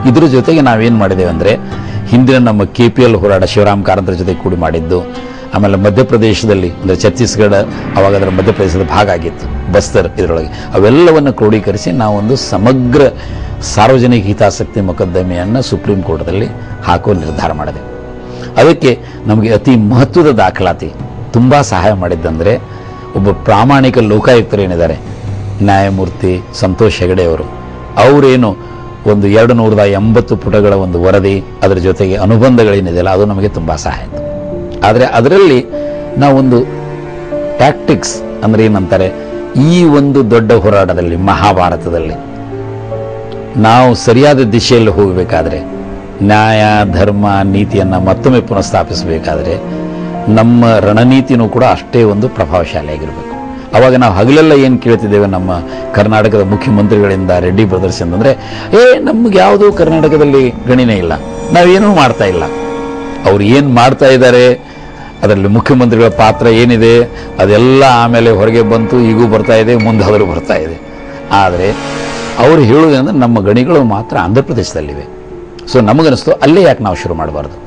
ಇದ್ರ ಜೊತೆಗೆ ನಾವೇನು ಮಾಡಿದ್ದೇವೆ ಅಂದರೆ ಹಿಂದಿನ ನಮ್ಮ ಕೆ ಪಿ ಎಲ್ ಹೋರಾಟ ಶಿವರಾಮ್ ಕಾರಂತರ ಜೊತೆ ಕೂಡಿ ಮಾಡಿದ್ದು ಆಮೇಲೆ ಮಧ್ಯಪ್ರದೇಶದಲ್ಲಿ ಅಂದರೆ ಛತ್ತೀಸ್ಗಢ ಅವಾಗ ಅದರ ಮಧ್ಯಪ್ರದೇಶದ ಭಾಗ ಆಗಿತ್ತು ಬಸ್ತರ್ ಇದರೊಳಗೆ ಅವೆಲ್ಲವನ್ನು ಕ್ರೋಢೀಕರಿಸಿ ನಾವೊಂದು ಸಮಗ್ರ ಸಾರ್ವಜನಿಕ ಹಿತಾಸಕ್ತಿ ಮೊಕದ್ದಮೆಯನ್ನು ಸುಪ್ರೀಂ ಕೋರ್ಟ್ದಲ್ಲಿ ಹಾಕುವ ನಿರ್ಧಾರ ಮಾಡಿದೆ ಅದಕ್ಕೆ ನಮಗೆ ಅತಿ ಮಹತ್ವದ ದಾಖಲಾತಿ ತುಂಬ ಸಹಾಯ ಮಾಡಿದ್ದಂದರೆ ಒಬ್ಬ ಪ್ರಾಮಾಣಿಕ ಲೋಕಾಯುಕ್ತರು ಏನಿದ್ದಾರೆ ನ್ಯಾಯಮೂರ್ತಿ ಸಂತೋಷ್ ಹೆಗಡೆ ಅವರು ಅವರೇನು ಒಂದು ಎರಡು ನೂರದ ಎಂಬತ್ತು ಪುಟಗಳ ಒಂದು ವರದಿ ಅದರ ಜೊತೆಗೆ ಅನುಬಂಧಗಳೇನಿದೆಯಲ್ಲ ಅದು ನಮಗೆ ತುಂಬ ಸಹಾಯ ಆಯಿತು ಆದರೆ ಅದರಲ್ಲಿ ನಾವೊಂದು ಟ್ಯಾಕ್ಟಿಕ್ಸ್ ಅಂದ್ರೆ ಏನಂತಾರೆ ಈ ಒಂದು ದೊಡ್ಡ ಹೋರಾಟದಲ್ಲಿ ಮಹಾಭಾರತದಲ್ಲಿ ನಾವು ಸರಿಯಾದ ದಿಶೆಯಲ್ಲಿ ಹೋಗಬೇಕಾದ್ರೆ ನ್ಯಾಯ ಧರ್ಮ ನೀತಿಯನ್ನು ಮತ್ತೊಮ್ಮೆ ಪುನಃಸ್ಥಾಪಿಸಬೇಕಾದ್ರೆ ನಮ್ಮ ರಣನೀತಿನೂ ಕೂಡ ಅಷ್ಟೇ ಒಂದು ಪ್ರಭಾವಶಾಲಿಯಾಗಿರಬೇಕು ಅವಾಗ ನಾವು ಹಗಲೆಲ್ಲ ಏನು ಕೇಳ್ತಿದ್ದೇವೆ ನಮ್ಮ ಕರ್ನಾಟಕದ ಮುಖ್ಯಮಂತ್ರಿಗಳಿಂದ ರೆಡ್ಡಿ ಬ್ರದರ್ಸ್ ಅಂತಂದ್ರೆ ಏ ನಮ್ಗೆ ಯಾವುದೂ ಕರ್ನಾಟಕದಲ್ಲಿ ಗಣಿನೇ ಇಲ್ಲ ನಾವೇನೂ ಮಾಡ್ತಾ ಇಲ್ಲ ಅವ್ರು ಏನು ಮಾಡ್ತಾ ಇದ್ದಾರೆ ಅದರಲ್ಲಿ ಮುಖ್ಯಮಂತ್ರಿಗಳ ಪಾತ್ರ ಏನಿದೆ ಅದೆಲ್ಲ ಆಮೇಲೆ ಹೊರಗೆ ಬಂತು ಈಗೂ ಬರ್ತಾ ಇದೆ ಮುಂದಾದರೂ ಬರ್ತಾ ಇದೆ ಆದರೆ ಅವರು ಹೇಳುವುದಂದ್ರೆ ನಮ್ಮ ಗಣಿಗಳು ಮಾತ್ರ ಆಂಧ್ರ ಪ್ರದೇಶದಲ್ಲಿವೆ ಸೊ ನಮಗನಿಸ್ತು ಅಲ್ಲೇ ಯಾಕೆ ನಾವು ಶುರು ಮಾಡಬಾರ್ದು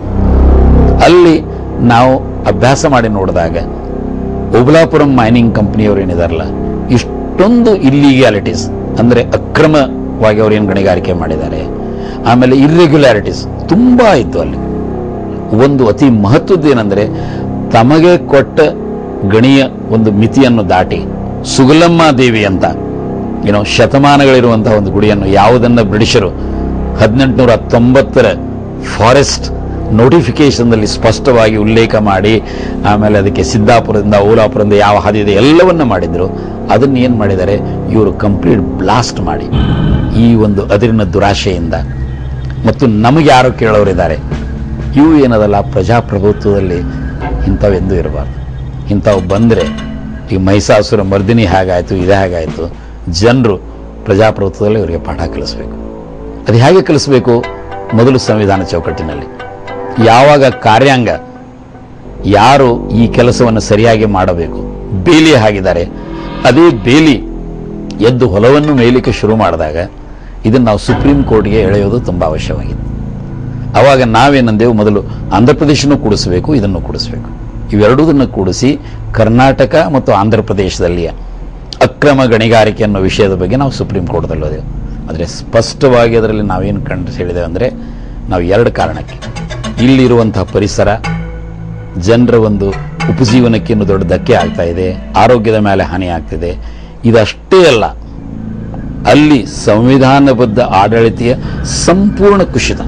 ಅಲ್ಲಿ ನಾವು ಅಭ್ಯಾಸ ಮಾಡಿ ನೋಡಿದಾಗ ಒಬಲಾಪುರಂ ಮೈನಿಂಗ್ ಕಂಪನಿಯವರು ಏನಿದಾರಲ್ಲ ಇಷ್ಟೊಂದು ಇಲ್ಲಿಗ್ಯಾಲಿಟೀಸ್ ಅಂದರೆ ಅಕ್ರಮವಾಗಿ ಅವ್ರು ಏನು ಗಣಿಗಾರಿಕೆ ಮಾಡಿದ್ದಾರೆ ಆಮೇಲೆ ಇರ್ರೆಗ್ಯುಲಾರಿಟೀಸ್ ತುಂಬ ಇತ್ತು ಅಲ್ಲಿ ಒಂದು ಅತಿ ಮಹತ್ವದ್ದೇನೆಂದರೆ ತಮಗೆ ಕೊಟ್ಟ ಗಣಿಯ ಒಂದು ಮಿತಿಯನ್ನು ದಾಟಿ ಸುಗಲಮ್ಮ ದೇವಿ ಅಂತ ಏನೋ ಶತಮಾನಗಳಿರುವಂತಹ ಒಂದು ಗುಡಿಯನ್ನು ಯಾವುದನ್ನ ಬ್ರಿಟಿಷರು ಹದಿನೆಂಟುನೂರ ತೊಂಬತ್ತರ ಫಾರೆಸ್ಟ್ ನೋಟಿಫಿಕೇಶನ್ದಲ್ಲಿ ಸ್ಪಷ್ಟವಾಗಿ ಉಲ್ಲೇಖ ಮಾಡಿ ಆಮೇಲೆ ಅದಕ್ಕೆ ಸಿದ್ದಾಪುರದಿಂದ ಓಲಾಪುರದಿಂದ ಯಾವ ಹಾದಿ ಇದೆ ಎಲ್ಲವನ್ನ ಮಾಡಿದ್ರು ಅದನ್ನ ಏನು ಮಾಡಿದ್ದಾರೆ ಇವರು ಕಂಪ್ಲೀಟ್ ಬ್ಲಾಸ್ಟ್ ಮಾಡಿ ಈ ಒಂದು ಅದಿರಿನ ದುರಾಶೆಯಿಂದ ಮತ್ತು ನಮಗೆ ಯಾರು ಕೇಳೋರಿದ್ದಾರೆ ಇವು ಏನದಲ್ಲ ಪ್ರಜಾಪ್ರಭುತ್ವದಲ್ಲಿ ಇಂಥವೆಂದೂ ಇರಬಾರ್ದು ಇಂಥವು ಬಂದರೆ ಈ ಮೈಸಾಸುರ ಮರ್ದಿನಿ ಹೇಗಾಯಿತು ಇದೇ ಹೇಗಾಯಿತು ಜನರು ಪ್ರಜಾಪ್ರಭುತ್ವದಲ್ಲಿ ಇವರಿಗೆ ಪಾಠ ಕಲಿಸ್ಬೇಕು ಅದು ಹೇಗೆ ಕಲಿಸ್ಬೇಕು ಮೊದಲು ಸಂವಿಧಾನ ಚೌಕಟ್ಟಿನಲ್ಲಿ ಯಾವಾಗ ಕಾರ್ಯಾಂಗ ಯಾರು ಈ ಕೆಲಸವನ್ನು ಸರಿಯಾಗಿ ಮಾಡಬೇಕು ಬೇಲಿ ಹಾಗಿದ್ದಾರೆ ಅದೇ ಬೇಲಿ ಎದ್ದು ಹೊಲವನ್ನು ಮೇಯಲಿಕ್ಕೆ ಶುರು ಮಾಡಿದಾಗ ಇದನ್ನು ನಾವು ಸುಪ್ರೀಂ ಕೋರ್ಟ್ಗೆ ಎಳೆಯೋದು ತುಂಬ ಅವಶ್ಯವಾಗಿತ್ತು ಅವಾಗ ನಾವೇನಂದೇವು ಮೊದಲು ಆಂಧ್ರ ಪ್ರದೇಶನೂ ಕೂಡಿಸಬೇಕು ಇದನ್ನು ಕೂಡಿಸಬೇಕು ಇವೆರಡೂದನ್ನು ಕೂಡಿಸಿ ಕರ್ನಾಟಕ ಮತ್ತು ಆಂಧ್ರ ಪ್ರದೇಶದಲ್ಲಿಯ ಅಕ್ರಮ ಗಣಿಗಾರಿಕೆ ಅನ್ನೋ ವಿಷಯದ ಬಗ್ಗೆ ನಾವು ಸುಪ್ರೀಂ ಕೋರ್ಟ್ದಲ್ಲಿ ಹೋದೆವು ಆದರೆ ಸ್ಪಷ್ಟವಾಗಿ ಅದರಲ್ಲಿ ನಾವೇನು ಕಂಡು ಹೇಳಿದೆವು ಅಂದರೆ ನಾವು ಎರಡು ಕಾರಣಕ್ಕೆ ಇಲ್ಲಿರುವಂತಹ ಪರಿಸರ ಜನರ ಒಂದು ಉಪಜೀವನಕ್ಕೆ ಇನ್ನು ದೊಡ್ಡ ಧಕ್ಕೆ ಆಗ್ತಾ ಇದೆ ಆರೋಗ್ಯದ ಮೇಲೆ ಹಾನಿ ಆಗ್ತಿದೆ ಇದಷ್ಟೇ ಅಲ್ಲ ಅಲ್ಲಿ ಸಂವಿಧಾನಬದ್ಧ ಆಡಳಿತೆಯ ಸಂಪೂರ್ಣ ಕುಸಿತ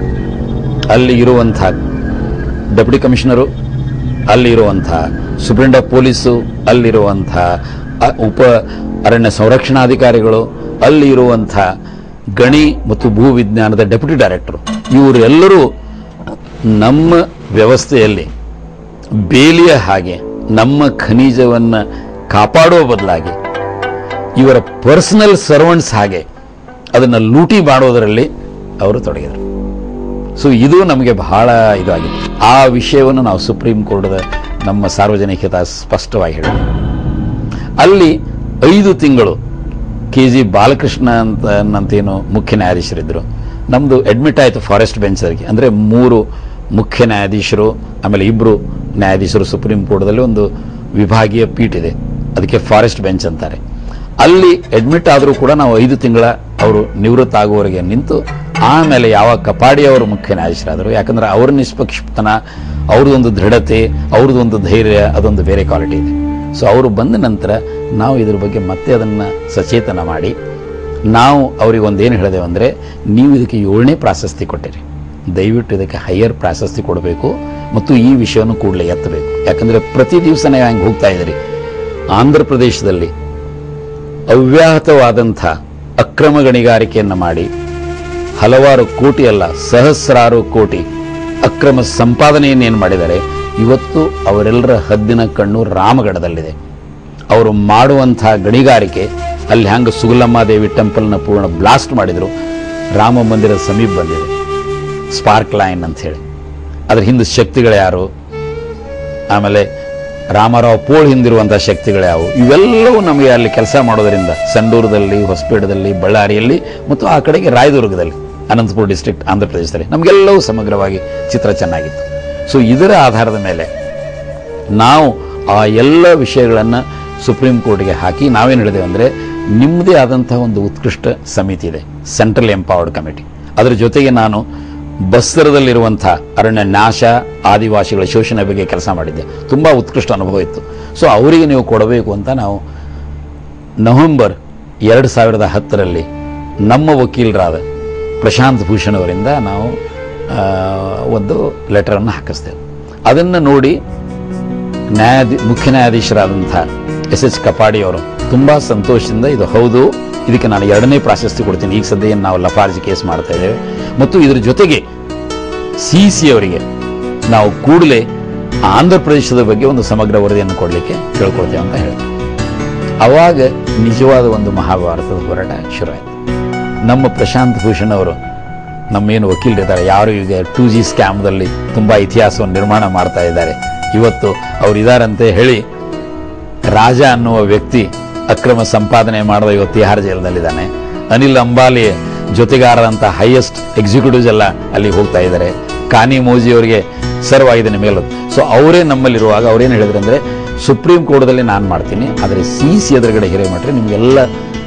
ಅಲ್ಲಿ ಇರುವಂತಹ ಡೆಪ್ಯೂಟಿ ಕಮಿಷನರು ಅಲ್ಲಿ ಇರುವಂತಹ ಸುಪ್ರೀಂ ಆಫ್ ಪೊಲೀಸು ಅಲ್ಲಿರುವಂತಹ ಅ- ಉಪ ಅರಣ್ಯ ಸಂರಕ್ಷಣಾಧಿಕಾರಿಗಳು ಅಲ್ಲಿ ಇರುವಂತಹ ಗಣಿ ಮತ್ತು ಭೂ ವಿಜ್ಞಾನದ ಡೆಪ್ಯೂಟಿ ಡೈರೆಕ್ಟರ್ ಇವರೆಲ್ಲರೂ ನಮ್ಮ ವ್ಯವಸ್ಥೆಯಲ್ಲಿ ಬೇಲಿಯ ಹಾಗೆ ನಮ್ಮ ಖನಿಜವನ್ನು ಕಾಪಾಡುವ ಬದಲಾಗಿ ಇವರ ಪರ್ಸನಲ್ ಸರ್ವೆಂಟ್ಸ್ ಹಾಗೆ ಅದನ್ನು ಲೂಟಿ ಮಾಡೋದರಲ್ಲಿ ಅವರು ತೊಡಗಿದರು ಸೊ ಇದು ನಮಗೆ ಬಹಳ ಇದಾಗಿದೆ ಆ ವಿಷಯವನ್ನು ನಾವು ಸುಪ್ರೀಂ ಕೋರ್ಟ್ದ ನಮ್ಮ ಸಾರ್ವಜನಿಕ ಹಿತ ಸ್ಪಷ್ಟವಾಗಿ ಹೇಳಿದ್ವಿ ಅಲ್ಲಿ ಐದು ತಿಂಗಳು ಕೆ ಜಿ ಬಾಲಕೃಷ್ಣ ಅಂತ ನಂತೇನು ಮುಖ್ಯ ನ್ಯಾಯಾಧೀಶರಿದ್ದರು ನಮ್ಮದು ಅಡ್ಮಿಟ್ ಆಯಿತು ಫಾರೆಸ್ಟ್ ಬೆಂಚರ್ಗೆ ಅಂದರೆ ಮೂರು ಮುಖ್ಯ ನ್ಯಾಯಾಧೀಶರು ಆಮೇಲೆ ಇಬ್ಬರು ನ್ಯಾಯಾಧೀಶರು ಸುಪ್ರೀಂ ಕೋರ್ಟ್ದಲ್ಲಿ ಒಂದು ವಿಭಾಗೀಯ ಪೀಠ ಇದೆ ಅದಕ್ಕೆ ಫಾರೆಸ್ಟ್ ಬೆಂಚ್ ಅಂತಾರೆ ಅಲ್ಲಿ ಅಡ್ಮಿಟ್ ಆದರೂ ಕೂಡ ನಾವು ಐದು ತಿಂಗಳ ಅವರು ನಿವೃತ್ತ ಆಗುವವರೆಗೆ ನಿಂತು ಆಮೇಲೆ ಯಾವ ಕಪಾಡಿ ಅವರು ಮುಖ್ಯ ನ್ಯಾಯಾಧೀಶರಾದರು ಯಾಕಂದ್ರೆ ಅವ್ರ ನಿಷ್ಪಕ್ಷತನ ಅವ್ರದ್ದೊಂದು ದೃಢತೆ ಅವ್ರದ್ದೊಂದು ಧೈರ್ಯ ಅದೊಂದು ಬೇರೆ ಕ್ವಾಲಿಟಿ ಇದೆ ಸೊ ಅವರು ಬಂದ ನಂತರ ನಾವು ಇದ್ರ ಬಗ್ಗೆ ಮತ್ತೆ ಅದನ್ನು ಸಚೇತನ ಮಾಡಿ ನಾವು ಅವ್ರಿಗೆ ಒಂದೇನು ಹೇಳಿದೆವು ಅಂದರೆ ನೀವು ಇದಕ್ಕೆ ಏಳನೇ ಪ್ರಾಶಸ್ತಿ ಕೊಟ್ಟಿರಿ ದಯವಿಟ್ಟು ಇದಕ್ಕೆ ಹೈಯರ್ ಪ್ರಾಶಸ್ತಿ ಕೊಡಬೇಕು ಮತ್ತು ಈ ವಿಷಯವನ್ನು ಕೂಡಲೇ ಎತ್ತಬೇಕು ಯಾಕಂದರೆ ಪ್ರತಿ ದಿವಸ ನೀವು ಹಂಗೆ ಹೋಗ್ತಾ ಇದ್ದೀರಿ ಆಂಧ್ರ ಪ್ರದೇಶದಲ್ಲಿ ಅವ್ಯಾಹತವಾದಂಥ ಅಕ್ರಮ ಗಣಿಗಾರಿಕೆಯನ್ನು ಮಾಡಿ ಹಲವಾರು ಕೋಟಿ ಅಲ್ಲ ಸಹಸ್ರಾರು ಕೋಟಿ ಅಕ್ರಮ ಸಂಪಾದನೆಯನ್ನು ಏನು ಮಾಡಿದ್ದಾರೆ ಇವತ್ತು ಅವರೆಲ್ಲರ ಹದ್ದಿನ ಕಣ್ಣು ರಾಮಗಢದಲ್ಲಿದೆ ಅವರು ಮಾಡುವಂಥ ಗಣಿಗಾರಿಕೆ ಅಲ್ಲಿ ಹ್ಯಾಂಗ ಸುಗಲಮ್ಮಾದೇವಿ ಟೆಂಪಲ್ನ ಪೂರ್ಣ ಬ್ಲಾಸ್ಟ್ ಮಾಡಿದರು ರಾಮ ಮಂದಿರದ ಸಮೀಪ ಬಂದಿದೆ ಸ್ಪಾರ್ಕ್ ಲೈನ್ ಅಂತ ಹೇಳಿ ಅದ್ರ ಹಿಂದೆ ಶಕ್ತಿಗಳು ಯಾರು ಆಮೇಲೆ ರಾಮರಾವ್ ಪೋಳ್ ಹಿಂದಿರುವಂತಹ ಶಕ್ತಿಗಳು ಯಾವುವು ಇವೆಲ್ಲವೂ ನಮಗೆ ಅಲ್ಲಿ ಕೆಲಸ ಮಾಡೋದರಿಂದ ಸಂಡೂರದಲ್ಲಿ ಹೊಸಪೇಟದಲ್ಲಿ ಬಳ್ಳಾರಿಯಲ್ಲಿ ಮತ್ತು ಆ ಕಡೆಗೆ ರಾಯದುರ್ಗದಲ್ಲಿ ಅನಂತಪುರ ಡಿಸ್ಟ್ರಿಕ್ಟ್ ಆಂಧ್ರ ಪ್ರದೇಶದಲ್ಲಿ ನಮಗೆಲ್ಲವೂ ಸಮಗ್ರವಾಗಿ ಚಿತ್ರ ಚೆನ್ನಾಗಿತ್ತು ಸೊ ಇದರ ಆಧಾರದ ಮೇಲೆ ನಾವು ಆ ಎಲ್ಲ ವಿಷಯಗಳನ್ನು ಸುಪ್ರೀಂ ಕೋರ್ಟ್ಗೆ ಹಾಕಿ ನಾವೇನು ಹೇಳಿದೇವೆ ಅಂದರೆ ನಿಮ್ಮದೇ ಆದಂತಹ ಒಂದು ಉತ್ಕೃಷ್ಟ ಸಮಿತಿ ಇದೆ ಸೆಂಟ್ರಲ್ ಎಂಪವರ್ಡ್ ಕಮಿಟಿ ಅದರ ಜೊತೆಗೆ ನಾನು ಬಸ್ತರದಲ್ಲಿರುವಂಥ ಅರಣ್ಯ ನಾಶ ಆದಿವಾಸಿಗಳ ಶೋಷಣೆ ಬಗ್ಗೆ ಕೆಲಸ ಮಾಡಿದ್ದೆ ತುಂಬ ಉತ್ಕೃಷ್ಟ ಅನುಭವ ಇತ್ತು ಸೊ ಅವರಿಗೆ ನೀವು ಕೊಡಬೇಕು ಅಂತ ನಾವು ನವೆಂಬರ್ ಎರಡು ಸಾವಿರದ ಹತ್ತರಲ್ಲಿ ನಮ್ಮ ವಕೀಲರಾದ ಪ್ರಶಾಂತ್ ಭೂಷಣ್ ಅವರಿಂದ ನಾವು ಆ, ಒಂದು ಲೆಟರನ್ನು ಹಾಕಿಸ್ತೇವೆ ಅದನ್ನು ನೋಡಿ ನ್ಯಾಯಾಧಿ ಮುಖ್ಯ ನ್ಯಾಯಾಧೀಶರಾದಂಥ ಎಸ್ ಎಚ್ ಕಪಾಡಿ ಅವರು ತುಂಬ ಸಂತೋಷದಿಂದ ಇದು ಹೌದು ಇದಕ್ಕೆ ನಾನು ಎರಡನೇ ಪ್ರಾಶಸ್ತ್ಯ ಕೊಡ್ತೀನಿ ಈಗ ಸದ್ಯ ಏನು ನಾವು ಲಫಾರ್ಜಿ ಕೇಸ್ ಮಾಡ್ತಾ ಇದ್ದೇವೆ ಮತ್ತು ಇದ್ರ ಜೊತೆಗೆ ಸಿ ಸಿ ಅವರಿಗೆ ನಾವು ಕೂಡಲೇ ಆಂಧ್ರ ಪ್ರದೇಶದ ಬಗ್ಗೆ ಒಂದು ಸಮಗ್ರ ವರದಿಯನ್ನು ಕೊಡಲಿಕ್ಕೆ ಕೇಳ್ಕೊಳ್ತೇವೆ ಅಂತ ಹೇಳ್ತಾರೆ ಅವಾಗ ನಿಜವಾದ ಒಂದು ಮಹಾಭಾರತದ ಹೋರಾಟ ಶುರುವಾಯಿತು ನಮ್ಮ ಪ್ರಶಾಂತ್ ಭೂಷಣ್ ಅವರು ನಮ್ಮೇನು ವಕೀಲರಿದ್ದಾರೆ ಯಾರು ಈಗ ಟೂ ಜಿ ಸ್ಕ್ಯಾಮ್ದಲ್ಲಿ ತುಂಬ ಇತಿಹಾಸವನ್ನು ನಿರ್ಮಾಣ ಮಾಡ್ತಾ ಇದ್ದಾರೆ ಇವತ್ತು ಅವ್ರು ಇದಾರಂತೆ ಹೇಳಿ ರಾಜ ಅನ್ನುವ ವ್ಯಕ್ತಿ ಅಕ್ರಮ ಸಂಪಾದನೆ ಮಾಡುವ ಇವತ್ತು ತಿಹಾರ್ ಜೈಲಿನಲ್ಲಿದ್ದಾನೆ ಅನಿಲ್ ಅಂಬಾಲಿ ಜೊತೆಗಾರರಂತ ಹೈಯೆಸ್ಟ್ ಎಕ್ಸಿಕ್ಯೂಟಿವ್ಸ್ ಎಲ್ಲ ಅಲ್ಲಿ ಹೋಗ್ತಾ ಇದ್ದಾರೆ ಕಾನಿ ಮೋಜಿ ಅವರಿಗೆ ಸರ್ವ್ ಆಗಿದ್ದಾನೆ ಮೇಲೊತ್ತು ಸೊ ಅವರೇ ನಮ್ಮಲ್ಲಿರುವಾಗ ಅವ್ರೇನು ಹೇಳಿದ್ರು ಅಂದರೆ ಸುಪ್ರೀಂ ಕೋರ್ಟ್ದಲ್ಲಿ ನಾನು ಮಾಡ್ತೀನಿ ಆದರೆ ಸಿ ಸಿ ಎದುರುಗಡೆ ಹಿರೇಮಠ್ರೆ ನಿಮಗೆಲ್ಲ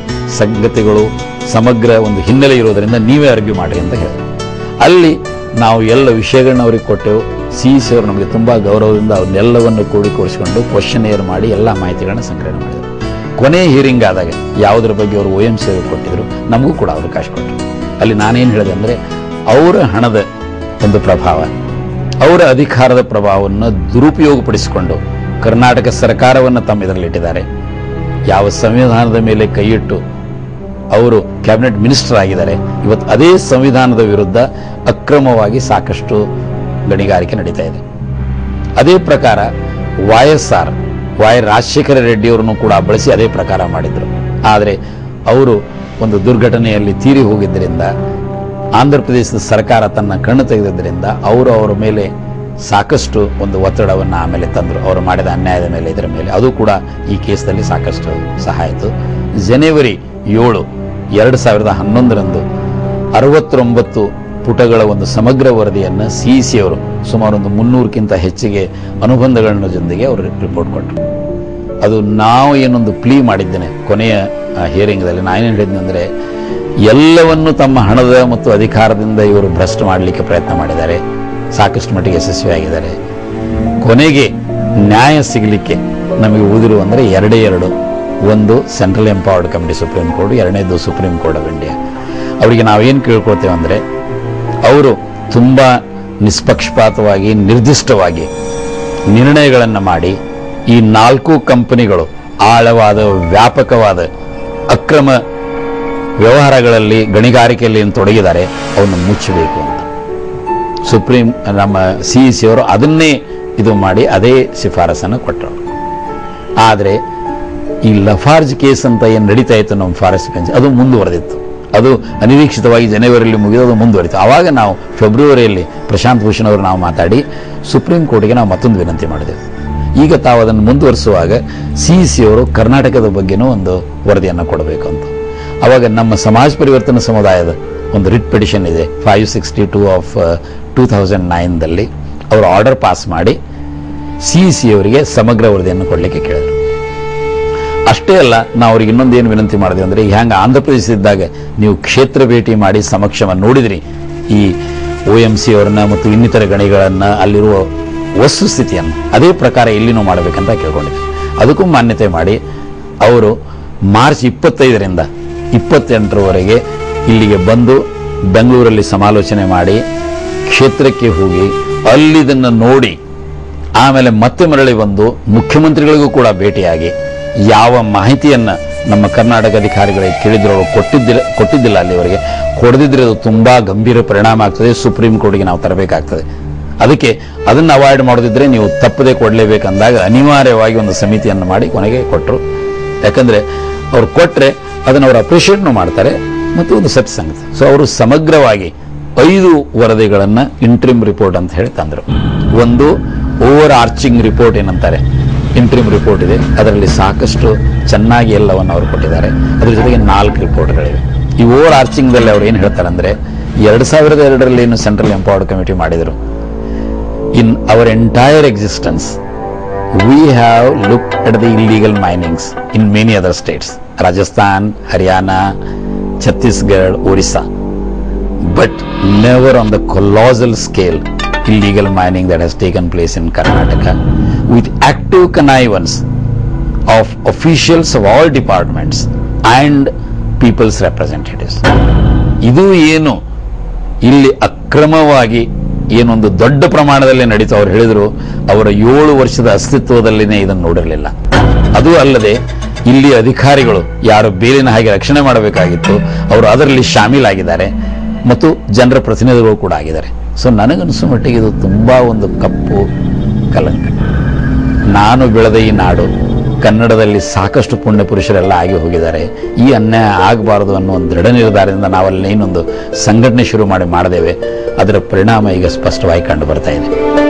ಸಂಗತಿಗಳು ಸಮಗ್ರ ಒಂದು ಹಿನ್ನೆಲೆ ಇರೋದರಿಂದ ನೀವೇ ಅರ್ಗ್ಯೂ ಮಾಡಿರಿ ಅಂತ ಹೇಳಿದ್ರು ಅಲ್ಲಿ ನಾವು ಎಲ್ಲ ವಿಷಯಗಳನ್ನ ಅವ್ರಿಗೆ ಕೊಟ್ಟೆವು ಸಿ ಸಿ ಅವರು ನಮಗೆ ತುಂಬ ಗೌರವದಿಂದ ಅವನ್ನೆಲ್ಲವನ್ನು ಕೂಡಿಕೂಡಿಸಿಕೊಂಡು ಕ್ವಶನೇರ್ ಮಾಡಿ ಎಲ್ಲ ಮಾಹಿತಿಗಳನ್ನ ಸಂಗ್ರಹಣೆ ಮಾಡಿದರು ಕೊನೆ ಹಿಯರಿಂಗ್ ಆದಾಗ ಯಾವುದ್ರ ಬಗ್ಗೆ ಅವರು ಒ ಎಂ ಸೇವೆ ಕೊಟ್ಟಿದ್ರು ನಮಗೂ ಕೂಡ ಅವಕಾಶ ಕೊಟ್ಟರು ಅಲ್ಲಿ ನಾನೇನು ಹೇಳಿದೆ ಅಂದರೆ ಅವರ ಹಣದ ಒಂದು ಪ್ರಭಾವ ಅವರ ಅಧಿಕಾರದ ಪ್ರಭಾವವನ್ನು ದುರುಪಯೋಗಪಡಿಸಿಕೊಂಡು ಕರ್ನಾಟಕ ಸರ್ಕಾರವನ್ನು ತಮ್ಮ ಇದರಲ್ಲಿಟ್ಟಿದ್ದಾರೆ ಯಾವ ಸಂವಿಧಾನದ ಮೇಲೆ ಕೈಯಿಟ್ಟು ಅವರು ಕ್ಯಾಬಿನೆಟ್ ಮಿನಿಸ್ಟರ್ ಆಗಿದ್ದಾರೆ ಇವತ್ತು ಅದೇ ಸಂವಿಧಾನದ ವಿರುದ್ಧ ಅಕ್ರಮವಾಗಿ ಸಾಕಷ್ಟು ಗಣಿಗಾರಿಕೆ ನಡೀತಾ ಇದೆ ಅದೇ ಪ್ರಕಾರ Y S R Y Rajasekhara Reddy ಅವರನ್ನು ಕೂಡ ಬಳಸಿ ಅದೇ ಪ್ರಕಾರ ಮಾಡಿದ್ರು ಆದರೆ ಅವರು ಒಂದು ದುರ್ಘಟನೆಯಲ್ಲಿ ತೀರಿ ಹೋಗಿದ್ದರಿಂದ ಆಂಧ್ರ ಪ್ರದೇಶದ ಸರ್ಕಾರ ತನ್ನ ಕಣ್ಣು ತೆಗೆದಿದ್ದರಿಂದ ಅವರು ಅವರ ಮೇಲೆ ಸಾಕಷ್ಟು ಒಂದು ಒತ್ತಡವನ್ನು ಆಮೇಲೆ ತಂದರು ಅವರು ಮಾಡಿದ ಅನ್ಯಾಯದ ಮೇಲೆ ಇದರ ಮೇಲೆ ಅದು ಕೂಡ ಈ ಕೇಸ್ನಲ್ಲಿ ಸಾಕಷ್ಟು ಸಹಾಯ ಆಯಿತು ಜನವರಿ ಏಳು ಎರಡು ಸಾವಿರದ ಹನ್ನೊಂದರಂದು ಅರವತ್ತೊಂಬತ್ತು ಪುಟಗಳ ಒಂದು ಸಮಗ್ರ ವರದಿಯನ್ನು ಸಿ ಸಿ ಅವರು ಸುಮಾರು ಒಂದು ಮುನ್ನೂರಕ್ಕಿಂತ ಹೆಚ್ಚಿಗೆ ಅನುಬಂಧಗಳ ಜೊತೆಗೆ ಅವರು ರಿಪೋರ್ಟ್ ಕೊಟ್ಟರು ಅದು ನಾವು ಏನೊಂದು ಪ್ಲೀ ಮಾಡಿದ್ದೇನೆ ಕೊನೆಯ ಹಿಯರಿಂಗ್ದಲ್ಲಿ ನಾನೇನು ಹೇಳಿದ್ದೆ ಅಂದರೆ ಎಲ್ಲವನ್ನು ತಮ್ಮ ಹಣದ ಮತ್ತು ಅಧಿಕಾರದಿಂದ ಇವರು ಭ್ರಷ್ಟ ಮಾಡಲಿಕ್ಕೆ ಪ್ರಯತ್ನ ಮಾಡಿದ್ದಾರೆ ಸಾಕಷ್ಟು ಮಟ್ಟಿಗೆ ಯಶಸ್ವಿಯಾಗಿದ್ದಾರೆ ಕೊನೆಗೆ ನ್ಯಾಯ ಸಿಗಲಿಕ್ಕೆ ನಮಗೆ ಉಳಿದಿರು ಅಂದರೆ ಎರಡೇ ಎರಡು ಒಂದು central empowered committee supreme court ಎರಡನೇದು ಸುಪ್ರೀಂ ಕೋರ್ಟ್ ಆಫ್ ಇಂಡಿಯಾ ಅವರಿಗೆ ನಾವೇನು ಕೇಳ್ಕೊಳ್ತೇವೆ ಅಂದರೆ ಅವರು ತುಂಬ ನಿಷ್ಪಕ್ಷಪಾತವಾಗಿ ನಿರ್ದಿಷ್ಟವಾಗಿ ನಿರ್ಣಯಗಳನ್ನು ಮಾಡಿ ಈ ನಾಲ್ಕು ಕಂಪನಿಗಳು ಆಳವಾದ ವ್ಯಾಪಕವಾದ ಅಕ್ರಮ ವ್ಯವಹಾರಗಳಲ್ಲಿ ಗಣಿಗಾರಿಕೆಯಲ್ಲಿ ಏನು ತೊಡಗಿದ್ದಾರೆ ಅವನ್ನು ಮುಚ್ಚಬೇಕು ಅಂತ ಸುಪ್ರೀಂ ನಮ್ಮ ಸಿ ಸಿ ಅವರು ಅದನ್ನೇ ಇದು ಮಾಡಿ ಅದೇ ಶಿಫಾರಸನ್ನು ಕೊಟ್ಟರು ಆದರೆ ಈ ಲಫಾರ್ಜ್ ಕೇಸ್ ಅಂತ ಏನು ನಡೀತಾ ಇತ್ತು ನಮ್ಮ ಫಾರೆಸ್ಟ್ ಬೆಂಚ್ ಅದು ಮುಂದುವರೆದಿತ್ತು ಅದು ಅನಿರೀಕ್ಷಿತವಾಗಿ ಜನವರಿಯಲ್ಲಿ ಮುಗಿದು ಅದು ಮುಂದುವರಿತು ಆವಾಗ ನಾವು ಫೆಬ್ರವರಿಯಲ್ಲಿ ಪ್ರಶಾಂತ್ ಭೂಷಣ್ ಅವರು ನಾವು ಮಾತಾಡಿ ಸುಪ್ರೀಂ ಕೋರ್ಟ್ಗೆ ನಾವು ಮತ್ತೊಂದು ವಿನಂತಿ ಮಾಡಿದೆವು ಈಗ ತಾವು ಅದನ್ನು ಮುಂದುವರಿಸುವಾಗ ಸಿ ಸಿ ಅವರು ಕರ್ನಾಟಕದ ಬಗ್ಗೆನೂ ಒಂದು ವರದಿಯನ್ನು ಕೊಡಬೇಕು ಅಂತ ಅವಾಗ ನಮ್ಮ ಸಮಾಜ ಪರಿವರ್ತನಾ ಸಮುದಾಯದ ಒಂದು ರಿಟ್ ಪಿಟಿಷನ್ ಇದೆ five sixty two of two thousand ನೈನ್ದಲ್ಲಿ ಅವರು ಆರ್ಡರ್ ಪಾಸ್ ಮಾಡಿ ಸಿ ಸಿ ಅವರಿಗೆ ಸಮಗ್ರ ವರದಿಯನ್ನು ಕೊಡಲಿಕ್ಕೆ ಕೇಳಿದರು ಅಷ್ಟೇ ಅಲ್ಲ ನಾವು ಅವ್ರಿಗೆ ಇನ್ನೊಂದು ಏನು ವಿನಂತಿ ಮಾಡಿದ್ವಿ ಅಂದರೆ ಹ್ಯಾಂಗ ಆಂಧ್ರ ಪ್ರದೇಶದಿದ್ದಾಗ ನೀವು ಕ್ಷೇತ್ರ ಭೇಟಿ ಮಾಡಿ ಸಮಕ್ಷಮ ನೋಡಿದ್ರಿ ಈ ಒ ಎಂ ಸಿ ಅವರನ್ನ ಮತ್ತು ಇನ್ನಿತರ ಗಣಿಗಳನ್ನು ಅಲ್ಲಿರುವ ವಸ್ತುಸ್ಥಿತಿಯನ್ನು ಅದೇ ಪ್ರಕಾರ ಇಲ್ಲಿನೂ ಮಾಡಬೇಕಂತ ಕೇಳ್ಕೊಂಡಿದ್ವಿ ಅದಕ್ಕೂ ಮಾನ್ಯತೆ ಮಾಡಿ ಅವರು ಮಾರ್ಚ್ ಇಪ್ಪತ್ತೈದರಿಂದ ಇಪ್ಪತ್ತೆಂಟರವರೆಗೆ ಇಲ್ಲಿಗೆ ಬಂದು ಬೆಂಗಳೂರಲ್ಲಿ ಸಮಾಲೋಚನೆ ಮಾಡಿ ಕ್ಷೇತ್ರಕ್ಕೆ ಹೋಗಿ ಅಲ್ಲಿದನ್ನು ನೋಡಿ ಆಮೇಲೆ ಮತ್ತೆ ಮರಳಿ ಬಂದು ಮುಖ್ಯಮಂತ್ರಿಗಳಿಗೂ ಕೂಡ ಭೇಟಿಯಾಗಿ ಯಾವ ಮಾಹಿತಿಯನ್ನ ನಮ್ಮ ಕರ್ನಾಟಕ ಅಧಿಕಾರಿಗಳಿಗೆ ಕೇಳಿದ್ರು ಅವರು ಕೊಟ್ಟಿದ್ದಿಲ್ಲ ಕೊಟ್ಟಿದ್ದಿಲ್ಲ ಅಲ್ಲಿವರೆಗೆ ಕೊಡದಿದ್ರೆ ಅದು ತುಂಬಾ ಗಂಭೀರ ಪರಿಣಾಮ ಆಗ್ತದೆ ಸುಪ್ರೀಂ ಕೋರ್ಟ್ಗೆ ನಾವು ತರಬೇಕಾಗ್ತದೆ ಅದಕ್ಕೆ ಅದನ್ನು ಅವಾಯ್ಡ್ ಮಾಡೋದಿದ್ರೆ ನೀವು ತಪ್ಪದೆ ಕೊಡಲೇಬೇಕಂದಾಗ ಅನಿವಾರ್ಯವಾಗಿ ಒಂದು ಸಮಿತಿಯನ್ನು ಮಾಡಿ ಕೊನೆಗೆ ಕೊಟ್ಟರು ಯಾಕಂದ್ರೆ ಅವ್ರು ಕೊಟ್ಟರೆ ಅದನ್ನು ಅವರು ಅಪ್ರಿಷಿಯೇಟ್ನು ಮಾಡ್ತಾರೆ ಮತ್ತು ಒಂದು ಸತ್ಸಂಗತಿ ಸೊ ಅವರು ಸಮಗ್ರವಾಗಿ ಐದು ವರದಿಗಳನ್ನು ಇಂಟ್ರಿಮ್ ರಿಪೋರ್ಟ್ ಅಂತ ಹೇಳಿ ತಂದರು ಒಂದು ಓವರ್ ಆರ್ಚಿಂಗ್ ರಿಪೋರ್ಟ್ ಏನಂತಾರೆ ಇಂಟ್ರಿಮ್ ರಿಪೋರ್ಟ್ ಇದೆ ಅದರಲ್ಲಿ ಸಾಕಷ್ಟು ಚೆನ್ನಾಗಿ ಎಲ್ಲವನ್ನು ಅವರು ಕೊಟ್ಟಿದ್ದಾರೆ ಅದ್ರ ಜೊತೆಗೆ ನಾಲ್ಕು ರಿಪೋರ್ಟ್ಗಳಿವೆ ಈ ಓವರ್ ಆರ್ಚಿಂಗ್ದಲ್ಲಿ ಅವ್ರು ಏನು ಹೇಳ್ತಾರೆ ಅಂದರೆ ಎರಡು ಸಾವಿರದ ಎರಡರಲ್ಲಿ ಏನು ಸೆಂಟ್ರಲ್ ಎಂಪವರ್ಡ್ ಕಮಿಟಿ ಮಾಡಿದರು in our entire existence we have looked at the illegal minings in many other states Rajasthan, Haryana, Chhattisgarh, Orissa, but never on the colossal scale illegal mining that has taken place in Karnataka with active connivance of officials of all departments and people's representatives. ಇದು ಏನು ಇಲ್ಲಿ ಅಕ್ರಮವಾಗಿ ಏನೊಂದು ದೊಡ್ಡ ಪ್ರಮಾಣದಲ್ಲಿ ನಡೀತು ಅವ್ರು ಹೇಳಿದ್ರು ಅವರ ಏಳು ವರ್ಷದ ಅಸ್ತಿತ್ವದಲ್ಲಿನೇ ಇದನ್ನು ನೋಡಿರಲಿಲ್ಲ ಅದು ಅಲ್ಲದೆ ಇಲ್ಲಿ ಅಧಿಕಾರಿಗಳು ಯಾರು ಬೇಲಿನ ಹಾಗೆ ರಕ್ಷಣೆ ಮಾಡಬೇಕಾಗಿತ್ತು ಅವರು ಅದರಲ್ಲಿ ಶಾಮೀಲಾಗಿದ್ದಾರೆ ಮತ್ತು ಜನರ ಪ್ರತಿನಿಧಿಗಳು ಕೂಡ ಆಗಿದ್ದಾರೆ ಸೊ ನನಗನ್ಸೋ ಮಟ್ಟಿಗೆ ಇದು ತುಂಬಾ ಒಂದು ಕಪ್ಪು ಕಲಂಕ ನಾನು ಬೆಳೆದ ಈ ನಾಡು ಕನ್ನಡದಲ್ಲಿ ಸಾಕಷ್ಟು ಪುಣ್ಯ ಪುರುಷರೆಲ್ಲ ಆಗಿ ಹೋಗಿದ್ದಾರೆ ಈ ಅನ್ಯಾಯ ಆಗಬಾರದು ಅನ್ನೋ ಒಂದು ದೃಢ ನಿರ್ಧಾರದಿಂದ ನಾವಲ್ಲಿ ಇನ್ನೊಂದು ಸಂಘಟನೆ ಶುರು ಮಾಡಿ ಮಾಡಿದ್ದೇವೆ ಅದರ ಪರಿಣಾಮ ಈಗ ಸ್ಪಷ್ಟವಾಗಿ ಕಂಡು ಬರ್ತಾ ಇದೆ